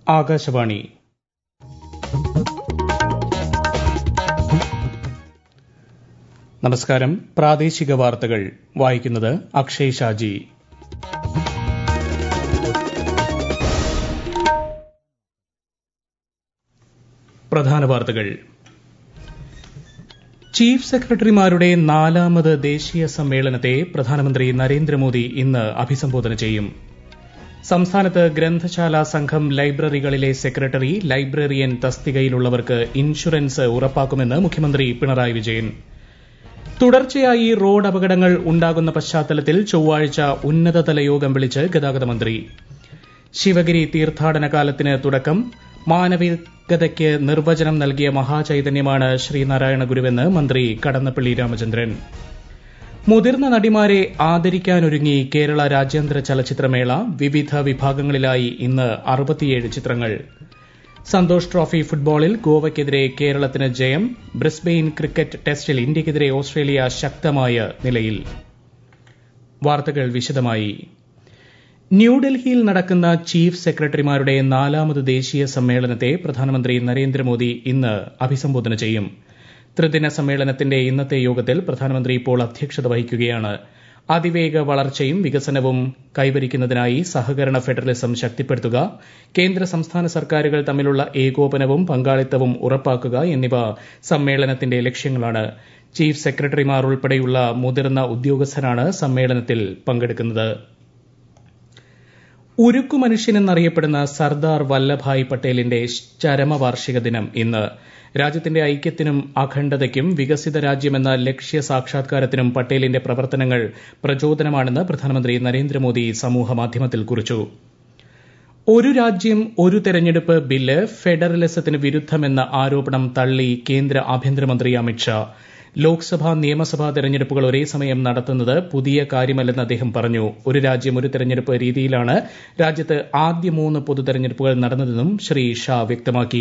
ആകാശവാണി നമസ്കാരം പ്രാദേശിക വാർത്തകൾ വായിക്കുന്നത് അക്ഷയ് ഷാജി പ്രധാന വാർത്തകൾ ചീഫ് സെക്രട്ടറിമാരുടെ നാലാമത് ദേശീയ സമ്മേളനത്തെ പ്രധാനമന്ത്രി നരേന്ദ്രമോദി ഇന്ന് അഭിസംബോധന ചെയ്യും സംസ്ഥാനത്ത് ഗ്രന്ഥശാല സംഘം ലൈബ്രറികളിലെ സെക്രട്ടറി ലൈബ്രറിയൻ തസ്തികയിലുള്ളവർക്ക് ഇൻഷുറൻസ് ഉറപ്പാക്കുമെന്ന് മുഖ്യമന്ത്രി പിണറായി വിജയൻ തുടർച്ചയായി റോഡ് അപകടങ്ങൾ ഉണ്ടാകുന്ന പശ്ചാത്തലത്തിൽ ചൊവ്വാഴ്ച ഉന്നതതല യോഗം വിളിച്ച് ഗതാഗത മന്ത്രി ശിവഗിരി തീർത്ഥാടന കാലത്തിന് തുടക്കം മാനവികതയ്ക്ക് നിർവചനം നൽകിയ മഹാചൈതന്യമാണ് ശ്രീനാരായണ ഗുരുവെന്ന് മന്ത്രി കടന്നപ്പള്ളി രാമചന്ദ്രൻ മുതിർന്ന നടിമാരെ ആദരിക്കാനൊരുങ്ങി കേരള രാജ്യാന്തര ചലച്ചിത്രമേള വിവിധ വിഭാഗങ്ങളിലായി ഇന്ന് അറുപത്തിയേഴ് ചിത്രങ്ങൾ സന്തോഷ് ട്രോഫി ഫുട്ബോളിൽ ഗോവയ്ക്കെതിരെ കേരളത്തിന് ജയം ബ്രിസ്ബെയിൻ ക്രിക്കറ്റ് ടെസ്റ്റിൽ ഇന്ത്യയ്ക്കെതിരെ ഓസ്ട്രേലിയ ശക്തമായ നിലയിൽ വാർത്തകൾ വിശദമായി ന്യൂഡൽഹിയിൽ നടക്കുന്ന ചീഫ് സെക്രട്ടറിമാരുടെ നാലാമത് ദേശീയ സമ്മേളനത്തെ പ്രധാനമന്ത്രി നരേന്ദ്രമോദി ഇന്ന് അഭിസംബോധന ചെയ്യും ത്രിദിന സമ്മേളനത്തിന്റെ ഇന്നത്തെ യോഗത്തിൽ പ്രധാനമന്ത്രി ഇപ്പോൾ അധ്യക്ഷത വഹിക്കുകയാണ് അതിവേഗ വളർച്ചയും വികസനവും കൈവരിക്കുന്നതിനായി സഹകരണ ഫെഡറലിസം ശക്തിപ്പെടുത്തുക കേന്ദ്ര സംസ്ഥാന സർക്കാരുകൾ തമ്മിലുള്ള ഏകോപനവും പങ്കാളിത്തവും ഉറപ്പാക്കുക എന്നിവ സമ്മേളനത്തിന്റെ ലക്ഷ്യങ്ങളാണ് ചീഫ് സെക്രട്ടറിമാർ ഉൾപ്പെടെയുള്ള മുതിർന്ന ഉദ്യോഗസ്ഥരാണ് സമ്മേളനത്തിൽ പങ്കെടുക്കുന്നത് ഉരുക്കു മനുഷ്യനെന്നറിയപ്പെടുന്ന സർദാർ വല്ലഭായ് പട്ടേലിന്റെ ചരമവാർഷിക ദിനം ഇന്ന് രാജ്യത്തിന്റെ ഐക്യത്തിനും അഖണ്ഡതയ്ക്കും വികസിത രാജ്യമെന്ന ലക്ഷ്യ സാക്ഷാത്കാരത്തിനും പട്ടേലിന്റെ പ്രവർത്തനങ്ങൾ പ്രചോദനമാണെന്ന് പ്രധാനമന്ത്രി നരേന്ദ്രമോദി സമൂഹമാധ്യമത്തിൽ കുറിച്ചു ഒരു രാജ്യം ഒരു തെരഞ്ഞെടുപ്പ് ബില്ല് ഫെഡറലിസത്തിന് വിരുദ്ധമെന്ന ആരോപണം തള്ളി കേന്ദ്ര ആഭ്യന്തരമന്ത്രി അമിത്ഷാ ലോക്സഭാ നിയമസഭാ തെരഞ്ഞെടുപ്പുകൾ ഒരേ സമയം നടത്തുന്നത് പുതിയ കാര്യമല്ലെന്ന് അദ്ദേഹം പറഞ്ഞു ഒരു രാജ്യം ഒരു തെരഞ്ഞെടുപ്പ് രീതിയിലാണ് രാജ്യത്ത് ആദ്യ മൂന്ന് പൊതു തെരഞ്ഞെടുപ്പുകൾ നടന്നതെന്നും ശ്രീ ഷാ വ്യക്തമാക്കി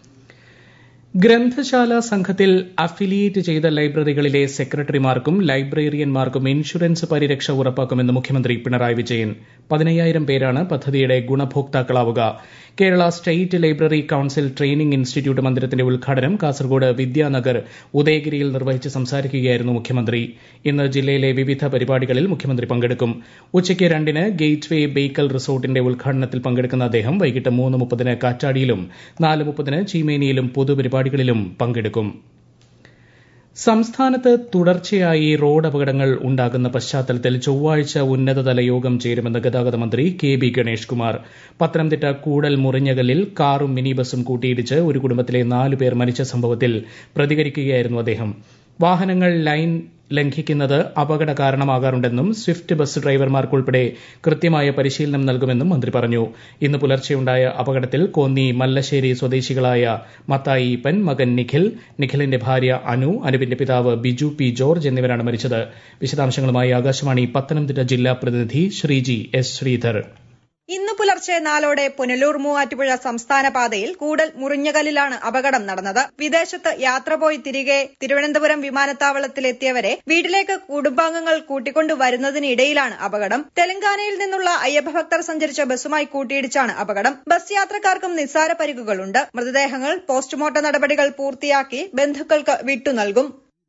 ഗ്രന്ഥശാല സംഘത്തിൽ അഫിലിയേറ്റ് ചെയ്ത ലൈബ്രറികളിലെ സെക്രട്ടറിമാർക്കും ലൈബ്രറിയന്മാർക്കും ഇൻഷുറൻസ് പരിരക്ഷ ഉറപ്പാക്കുമെന്ന് മുഖ്യമന്ത്രി പിണറായി വിജയൻ പതിനയ്യായിരം പേരാണ് പദ്ധതിയുടെ ഗുണഭോക്താക്കളാവുക Kerala state library council training institute മന്ദിരത്തിന്റെ ഉദ്ഘാടനം കാസർഗോഡ് വിദ്യാനഗർ ഉദയഗിരിയിൽ നിർവഹിച്ച് സംസാരിക്കുകയായിരുന്നു മുഖ്യമന്ത്രി ഇന്ന് ജില്ലയിലെ വിവിധ പരിപാടികളിൽ മുഖ്യമന്ത്രി പങ്കെടുക്കും ഉച്ചയ്ക്ക് രണ്ടിന് ഗേറ്റ് വേ ബേക്കൽ റിസോർട്ടിന്റെ ഉദ്ഘാടനത്തിൽ പങ്കെടുക്കുന്ന അദ്ദേഹം വൈകിട്ട് മൂന്ന് മുപ്പതിന് കാറ്റാടിയിലും നാല് മുപ്പതിന് ചീമേനിയിലും പൊതുപരിപാടികളിലും പങ്കെടുക്കും സംസ്ഥാനത്ത് തുടർച്ചയായി റോഡ് അപകടങ്ങൾ ഉണ്ടാകുന്ന പശ്ചാത്തലത്തിൽ ചൊവ്വാഴ്ച ഉന്നതതല യോഗം ചേരുമെന്ന് ഗതാഗത മന്ത്രി കെ ബി ഗണേഷ് കുമാർ പത്തനംതിട്ട കൂടൽ മുറിഞ്ഞകലിൽ കാറും മിനി ബസും കൂട്ടിയിടിച്ച് ഒരു കുടുംബത്തിലെ നാലു പേർ മരിച്ച സംഭവത്തിൽ പ്രതികരിക്കുകയായിരുന്നു അദ്ദേഹം വാഹനങ്ങൾ ലൈൻ ലംഘിക്കുന്നത് അപകട കാരണമാകാറുണ്ടെന്നും സ്വിഫ്റ്റ് ബസ് ഡ്രൈവർമാർക്കുൾപ്പെടെ കൃത്യമായ പരിശീലനം നൽകുമെന്നും മന്ത്രി പറഞ്ഞു ഇന്ന് പുലർച്ചെയുണ്ടായ അപകടത്തിൽ കോന്നി മല്ലശ്ശേരി സ്വദേശികളായ മത്തായി ഈപ്പൻ മകൻ നിഖിൽ നിഖിലിന്റെ ഭാര്യ അനു അനുവിന്റെ പിതാവ് ബിജു പി ജോർജ് എന്നിവരാണ് മരിച്ചത് വിശദാംശങ്ങളുമായി ആകാശവാണി പത്തനംതിട്ട ജില്ലാ പ്രതിനിധി ശ്രീജി എസ് ശ്രീധർ ഇന്ന് പുലർച്ചെ നാലോടെ പുനലൂർ മൂവാറ്റുപുഴ സംസ്ഥാന പാതയിൽ കൂടൽ മുറിഞ്ഞകലിലാണ് അപകടം നടന്നത് വിദേശത്ത് യാത്ര പോയി തിരികെ തിരുവനന്തപുരം വിമാനത്താവളത്തിലെത്തിയവരെ വീട്ടിലേക്ക് കുടുംബാംഗങ്ങൾ കൂട്ടിക്കൊണ്ടു വരുന്നതിനിടയിലാണ് അപകടം തെലങ്കാനയിൽ നിന്നുള്ള അയ്യപ്പഭക്തർ സഞ്ചരിച്ച ബസ്സുമായി കൂട്ടിയിടിച്ചാണ് അപകടം ബസ് യാത്രക്കാർക്കും നിസ്സാര പരിക്കുകളുണ്ട് മൃതദേഹങ്ങൾ പോസ്റ്റ്മോർട്ടം നടപടികൾ പൂർത്തിയാക്കി ബന്ധുക്കൾക്ക് വിട്ടുനൽകും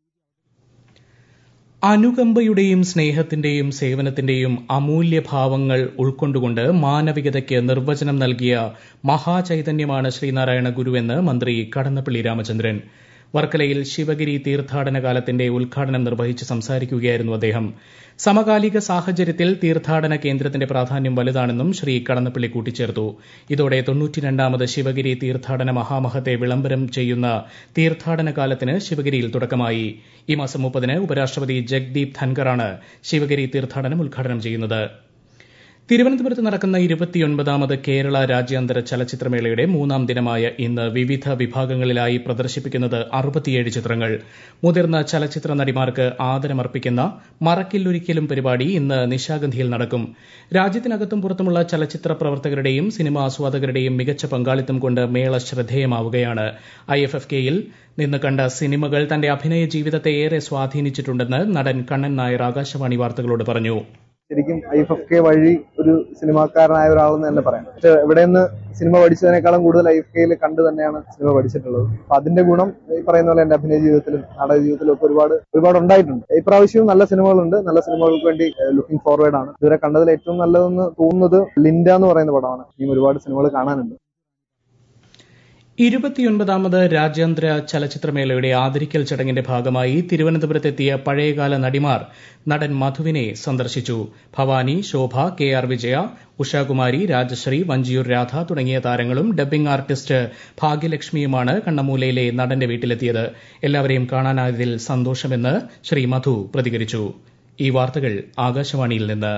അനുകമ്പയുടെയും സ്നേഹത്തിന്റെയും സേവനത്തിന്റെയും അമൂല്യഭാവങ്ങൾ ഉൾക്കൊണ്ടുകൊണ്ട് മാനവികതയ്ക്ക് നിർവചനം നൽകിയ മഹാചൈതന്യമാണ് ശ്രീനാരായണ ഗുരുവെന്ന് മന്ത്രി കടന്നപ്പള്ളി രാമചന്ദ്രൻ വർക്കലയിൽ ശിവഗിരി തീർത്ഥാടന കാലത്തിന്റെ ഉദ്ഘാടനം നിർവഹിച്ച് സംസാരിക്കുകയായിരുന്നു അദ്ദേഹം സമകാലിക സാഹചര്യത്തിൽ തീർത്ഥാടന കേന്ദ്രത്തിന്റെ പ്രാധാന്യം വലുതാണെന്നും ശ്രീ കടന്നപ്പള്ളി കൂട്ടിച്ചേർത്തു ഇതോടെ തൊണ്ണൂറ്റിരണ്ടാമത് ശിവഗിരി തീർത്ഥാടന മഹാമഹത്തെ വിളംബരം ചെയ്യുന്ന തീർത്ഥാടന കാലത്തിന് ശിവഗിരിയിൽ തുടക്കമായി ഈ മാസം മുപ്പതിന് ഉപരാഷ്ട്രപതി ജഗ്ദീപ് ധൻകറാണ് ശിവഗിരി തീർത്ഥാടനം ഉദ്ഘാടനം ചെയ്യുന്നത് തിരുവനന്തപുരത്ത് നടക്കുന്ന ഇരുപത്തിയൊൻപതാമത് കേരള രാജ്യാന്തര ചലച്ചിത്രമേളയുടെ മൂന്നാം ദിനമായ ഇന്ന് വിവിധ വിഭാഗങ്ങളിലായി പ്രദർശിപ്പിക്കുന്നത് അറുപത്തിയേഴ് ചിത്രങ്ങൾ മുതിർന്ന ചലച്ചിത്ര നടിമാർക്ക് ആദരമർപ്പിക്കുന്ന മറക്കില്ലൊരിക്കലും പരിപാടി ഇന്ന് നിശാഗന്ധിയിൽ നടക്കും രാജ്യത്തിനകത്തും പുറത്തുമുള്ള ചലച്ചിത്ര പ്രവർത്തകരുടെയും സിനിമാ ആസ്വാദകരുടെയും മികച്ച പങ്കാളിത്തം കൊണ്ട് മേള ശ്രദ്ധേയമാവുകയാണ് ഐ എഫ് എഫ് കെയിൽ നിന്ന് കണ്ട സിനിമകൾ തന്റെ അഭിനയ ജീവിതത്തെ ഏറെ സ്വാധീനിച്ചിട്ടുണ്ടെന്ന് നടൻ കണ്ണൻ നായർ ആകാശവാണി വാർത്തകളോട് പറഞ്ഞു ശരിക്കും ഐ എഫ് എഫ് കെ വഴി ഒരു സിനിമാക്കാരനായ ഒരാളെന്ന് തന്നെ പറയാം പക്ഷെ എവിടെ നിന്ന് സിനിമ പഠിച്ചതിനേക്കാളും കൂടുതൽ ഐ എഫ് കെയിൽ കണ്ടു തന്നെയാണ് സിനിമ പഠിച്ചിട്ടുള്ളത് അപ്പൊ അതിന്റെ ഗുണം ഈ പറയുന്ന പോലെ എന്റെ അഭിനയ ജീവിതത്തിലും നാടക ജീവിതത്തിലും ഒക്കെ ഒരുപാട് ഒരുപാട് ഉണ്ടായിട്ടുണ്ട് ഇപ്രാവശ്യവും നല്ല സിനിമകളുണ്ട് നല്ല സിനിമകൾക്ക് വേണ്ടി ലുക്കിംഗ് ഫോർവേഡ് ആണ് ഇതുവരെ കണ്ടതിൽ ഏറ്റവും നല്ലതെന്ന് തോന്നുന്നത് ലിൻഡ എന്ന് പറയുന്ന പടമാണ് ഇനിയും ഒരുപാട് സിനിമകൾ കാണാനുണ്ട് ഇരുപത്തിയൊൻപതാമത് രാജ്യാന്തര ചലച്ചിത്രമേളയുടെ ആദരിക്കൽ ചടങ്ങിന്റെ ഭാഗമായി തിരുവനന്തപുരത്തെത്തിയ പഴയകാല നടിമാർ നടൻ മധുവിനെ സന്ദർശിച്ചു ഭവാനി ശോഭ കെ ആർ വിജയ ഉഷാകുമാരി രാജശ്രീ വഞ്ചിയൂർ രാധ തുടങ്ങിയ താരങ്ങളും ഡബ്ബിംഗ് ആർട്ടിസ്റ്റ് ഭാഗ്യലക്ഷ്മിയുമാണ് കണ്ണമൂലയിലെ നടന്റെ വീട്ടിലെത്തിയത് എല്ലാവരെയും കാണാനായതിൽ സന്തോഷമെന്ന് ശ്രീ മധു പ്രതികരിച്ചു ഈ വാർത്തകൾ ആകാശവാണിയിൽ നിന്ന്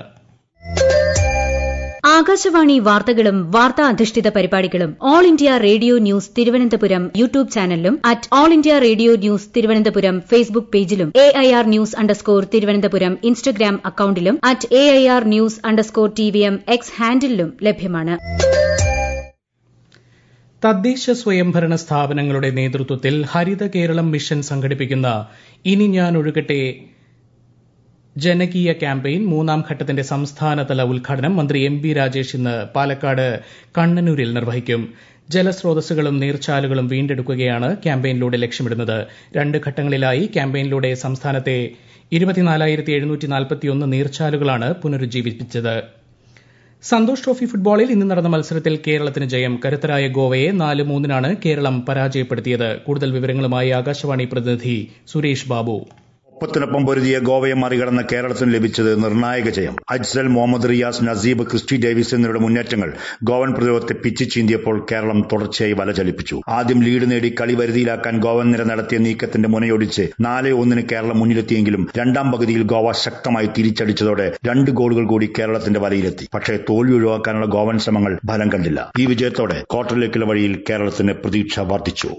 ആകാശവാണി വാർത്തകളും വാർത്താ അധിഷ്ഠിത പരിപാടികളും All India Radio news Thiruvananthapuram YouTube ചാനലിലും at All India Radio news Thiruvananthapuram Facebook പേജിലും A I R news underscore Thiruvananthapuram Instagram അക്കൌണ്ടിലും at A I R news underscore T V M X ഹാൻഡിലും ലഭ്യമാണ് തദ്ദേശ സ്വയംഭരണ സ്ഥാപനങ്ങളുടെ നേതൃത്വത്തിൽ ഹരിത കേരളം മിഷൻ സംഘടിപ്പിക്കുന്ന ഇനി ഞാൻ ഒഴുകട്ടെ ജനകീയ ക്യാമ്പയിൻ മൂന്നാം ഘട്ടത്തിന്റെ സംസ്ഥാനതല ഉദ്ഘാടനം മന്ത്രി എം ബി രാജേഷ് ഇന്ന് പാലക്കാട് കണ്ണനൂരിൽ നിർവഹിക്കും ജലസ്രോതസ്സുകളും നീർച്ചാലുകളും വീണ്ടെടുക്കുകയാണ് ക്യാമ്പയിനിലൂടെ ലക്ഷ്യമിടുന്നത് രണ്ട് ഘട്ടങ്ങളിലായി ക്യാമ്പയിനിലൂടെ സംസ്ഥാനത്തെ നീർച്ചാലുകളാണ് പുനരുജ്ജീവിപ്പിച്ചത് സന്തോഷ് ട്രോഫി ഫുട്ബോളിൽ ഇന്ന് നടന്ന മത്സരത്തിൽ കേരളത്തിന് ജയം കരുത്തരായ ഗോവയെ നാല് മൂന്നിനാണ് കേരളം പരാജയപ്പെടുത്തിയത് കൂടുതൽ വിവരങ്ങളുമായി ആകാശവാണി പ്രതിനിധി സുരേഷ് ബാബു ഒപ്പത്തിനൊപ്പം പൊരുതിയ ഗോവയെ മറികടന്ന കേരളത്തിന് ലഭിച്ചത് നിർണായക ജയം അജ്സൽ മുഹമ്മദ് റിയാസ് നസീബ് ക്രിസ്റ്റി ഡേവിസ് എന്നിവരുടെ മുന്നേറ്റങ്ങൾ ഗോവൻ പ്രതിരോധത്തെ പിച്ച് ചീന്തിയപ്പോൾ കേരളം തുടർച്ചയായി വല ചലിപ്പിച്ചു ആദ്യം ലീഡ് നേടി കളി വരുതിയിലാക്കാൻ ഗോവൻ നിര നടത്തിയ നീക്കത്തിന്റെ മുനയൊടിച്ച് നാല് ഒന്നിന് കേരളം മുന്നിലെത്തിയെങ്കിലും രണ്ടാം പകുതിയിൽ ഗോവ ശക്തമായി തിരിച്ചടിച്ചതോടെ രണ്ട് ഗോളുകൾ കൂടി കേരളത്തിന്റെ വലയിലെത്തി പക്ഷേ തോൽവി ഒഴിവാക്കാനുള്ള ഗോവൻ ശ്രമങ്ങൾ ഫലം കണ്ടില്ല ഈ വിജയത്തോടെ ക്വാർട്ടറിലേക്കുള്ള വഴിയിൽ കേരളത്തിന് പ്രതീക്ഷ വർദ്ധിച്ചു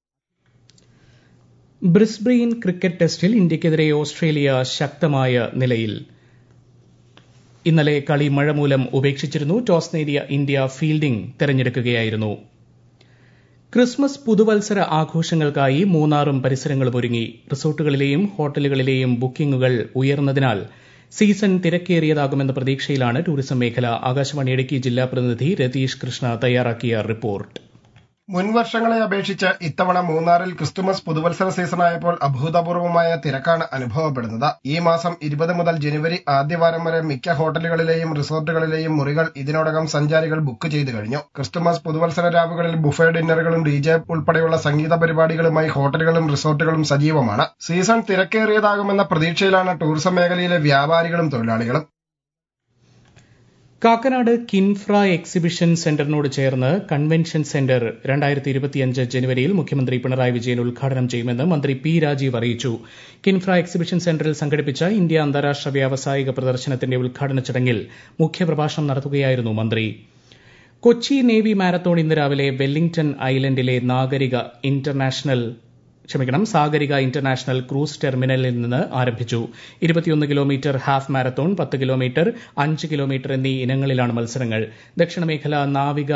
ബ്രിസ്ബെയിൻ ക്രിക്കറ്റ് ടെസ്റ്റിൽ ഇന്ത്യയ്ക്കെതിരെ ഓസ്ട്രേലിയ ശക്തമായ നിലയിൽ ഇന്നലെ കളി മഴ മൂലം ഉപേക്ഷിച്ചിരുന്നു ടോസ് നേടിയ ഇന്ത്യ ഫീൽഡിംഗ് തെരഞ്ഞെടുക്കുകയായിരുന്നു ക്രിസ്മസ് പുതുവത്സര ആഘോഷങ്ങൾക്കായി മൂന്നാറും പരിസരങ്ങളും ഒരുങ്ങി റിസോർട്ടുകളിലെയും ഹോട്ടലുകളിലെയും ബുക്കിംഗുകൾ ഉയർന്നതിനാൽ സീസൺ തിരക്കേറിയതാകുമെന്ന പ്രതീക്ഷയിലാണ് ടൂറിസം മേഖല ആകാശവാണി ഇടുക്കി ജില്ലാ പ്രതിനിധി രതീഷ് കൃഷ്ണ തയ്യാറാക്കിയ റിപ്പോർട്ട് മുൻവർഷങ്ങളെ അപേക്ഷിച്ച് ഇത്തവണ മൂന്നാറിൽ ക്രിസ്തുമസ് പുതുവത്സര സീസണായപ്പോൾ അഭൂതപൂർവമായ തിരക്കാണ് അനുഭവപ്പെടുന്നത് ഈ മാസം ഇരുപത് മുതൽ ജനുവരി ആദ്യവാരം വരെ മിക്ക ഹോട്ടലുകളിലെയും റിസോർട്ടുകളിലെയും മുറികൾ ഇതിനോടകം സഞ്ചാരികൾ ബുക്ക് ചെയ്തു കഴിഞ്ഞു ക്രിസ്തുമസ് പുതുവത്സര രാവുകളിൽ ബുഫേ ഡിന്നറുകളും ഡി ജെ ഉൾപ്പെടെയുള്ള സംഗീത പരിപാടികളുമായി ഹോട്ടലുകളും റിസോർട്ടുകളും സജീവമാണ് സീസൺ തിരക്കേറിയതാകുമെന്ന പ്രതീക്ഷയിലാണ് ടൂറിസം മേഖലയിലെ വ്യാപാരികളും തൊഴിലാളികളും കാക്കനാട് കിൻഫ്ര എക്സിബിഷൻ സെന്ററിനോട് ചേർന്ന് കൺവെൻഷൻ സെന്റർ രണ്ടായിരത്തി ഇരുപത്തിയഞ്ച് ജനുവരിയിൽ മുഖ്യമന്ത്രി പിണറായി വിജയൻ ഉദ്ഘാടനം ചെയ്യുമെന്ന് മന്ത്രി പി രാജീവ് അറിയിച്ചു കിൻഫ്ര എക്സിബിഷൻ സെന്ററിൽ സംഘടിപ്പിച്ച ഇന്ത്യ അന്താരാഷ്ട്ര വ്യാവസായിക പ്രദർശനത്തിന്റെ ഉദ്ഘാടന ചടങ്ങിൽ മുഖ്യപ്രഭാഷണം നടത്തുകയായിരുന്നു മന്ത്രി കൊച്ചി നേവി മാരത്തോൺ ഇന്ന് രാവിലെ വെല്ലിംഗ്ടൺ ഐലൻഡിലെ നാഗരിക ഇന്റർനാഷണൽ ക്ഷമിക്കണം സാഗരിക ഇന്റർനാഷണൽ ക്രൂസ് ടെർമിനലിൽ നിന്ന് ആരംഭിച്ചു ഇരുപത്തിയൊന്ന് കിലോമീറ്റർ ഹാഫ് മാരത്തോൺ പത്ത് കിലോമീറ്റർ അഞ്ച് കിലോമീറ്റർ എന്നീ ഇനങ്ങളിലാണ് മത്സരങ്ങൾ ദക്ഷിണമേഖല നാവിക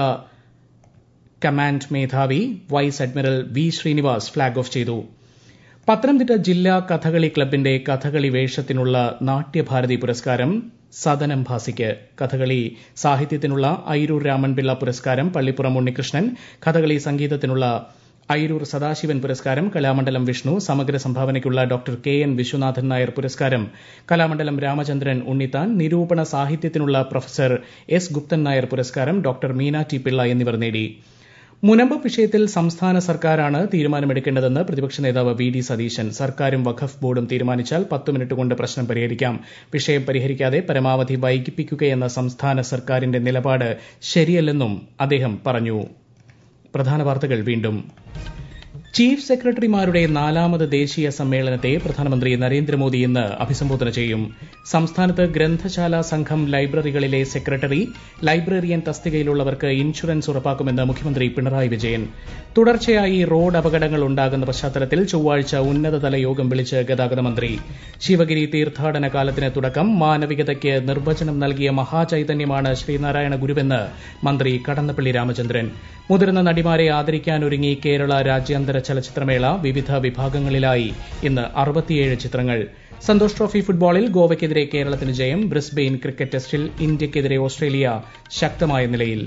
കമാൻഡ് മേധാവി vice admiral V Srinivas flag off ചെയ്തു പത്തനംതിട്ട ജില്ലാ കഥകളി ക്ലബിന്റെ കഥകളി വേഷത്തിനുള്ള നാട്യഭാരതി പുരസ്കാരം സദനം ഭാസിക്ക് കഥകളി സാഹിത്യത്തിനുള്ള ഐരൂർ രാമൻപിള്ള പുരസ്കാരം പള്ളിപ്പുറം ഉണ്ണികൃഷ്ണൻ കഥകളി സംഗീതത്തിനുള്ള ഐരൂർ സദാശിവൻ പുരസ്കാരം കലാമണ്ഡലം വിഷ്ണു സമഗ്ര സംഭാവനയ്ക്കുള്ള doctor K N Viswanathan Nair പുരസ്കാരം കലാമണ്ഡലം രാമചന്ദ്രൻ ഉണ്ണിത്താൻ നിരൂപണ സാഹിത്യത്തിനുള്ള പ്രൊഫസർ എസ് ഗുപ്തൻ നായർ പുരസ്കാരം ഡോക്ടർ മീന ടി പിള്ള എന്നിവർ നേടി മുനമ്പം വിഷയത്തിൽ സംസ്ഥാന സർക്കാരാണ് തീരുമാനമെടുക്കേണ്ടതെന്ന് പ്രതിപക്ഷ നേതാവ് വി ഡി സതീശൻ സർക്കാരും വഖഫ് ബോർഡും തീരുമാനിച്ചാൽ പത്ത് മിനിറ്റ് കൊണ്ട് പ്രശ്നം പരിഹരിക്കാം വിഷയം പരിഹരിക്കാതെ പരമാവധി വൈകിപ്പിക്കുകയെന്ന സംസ്ഥാന സർക്കാരിന്റെ നിലപാട് ശരിയല്ലെന്നും അദ്ദേഹം പറഞ്ഞു പ്രധാന വാർത്തകൾ വീണ്ടും ചീഫ് സെക്രട്ടറിമാരുടെ നാലാമത് ദേശീയ സമ്മേളനത്തെ പ്രധാനമന്ത്രി നരേന്ദ്രമോദി ഇന്ന് അഭിസംബോധന ചെയ്യും സംസ്ഥാനത്ത് ഗ്രന്ഥശാല സംഘം ലൈബ്രറികളിലെ സെക്രട്ടറി ലൈബ്രറിയൻ തസ്തികയിലുള്ളവർക്ക് ഇൻഷുറൻസ് ഉറപ്പാക്കുമെന്ന് മുഖ്യമന്ത്രി പിണറായി വിജയൻ തുടർച്ചയായി റോഡ് അപകടങ്ങൾ ഉണ്ടാകുന്ന പശ്ചാത്തലത്തിൽ ചൊവ്വാഴ്ച ഉന്നതതല യോഗം വിളിച്ച് ഗതാഗത മന്ത്രി ശിവഗിരി തീർത്ഥാടന കാലത്തിന് തുടക്കം മാനവികതയ്ക്ക് നിർവചനം നൽകിയ മഹാചൈതന്യമാണ് ശ്രീനാരായണ ഗുരുവെന്ന് മന്ത്രി കടന്നപ്പള്ളി രാമചന്ദ്രൻ മുതിർന്ന നടിമാരെ ആദരിക്കാനൊരുങ്ങി കേരള രാജ്യാന്തര ചലച്ചിത്രമേള വിവിധ വിഭാഗങ്ങളിലായി ഇന്ന് അറുപത്തിയേഴ് ചിത്രങ്ങൾ സന്തോഷ് ട്രോഫി ഫുട്ബോളിൽ ഗോവയ്ക്കെതിരെ കേരളത്തിന് ജയം ബ്രിസ്ബെയിൻ ക്രിക്കറ്റ് ടെസ്റ്റിൽ ഇന്ത്യയ്ക്കെതിരെ ഓസ്ട്രേലിയ ശക്തമായ നിലയിൽ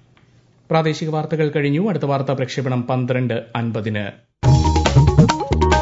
പ്രാദേശിക വാർത്തകൾ കഴിഞ്ഞു അടുത്ത വാർത്താ പ്രക്ഷേപണം പന്ത്രണ്ട് അൻപതിന്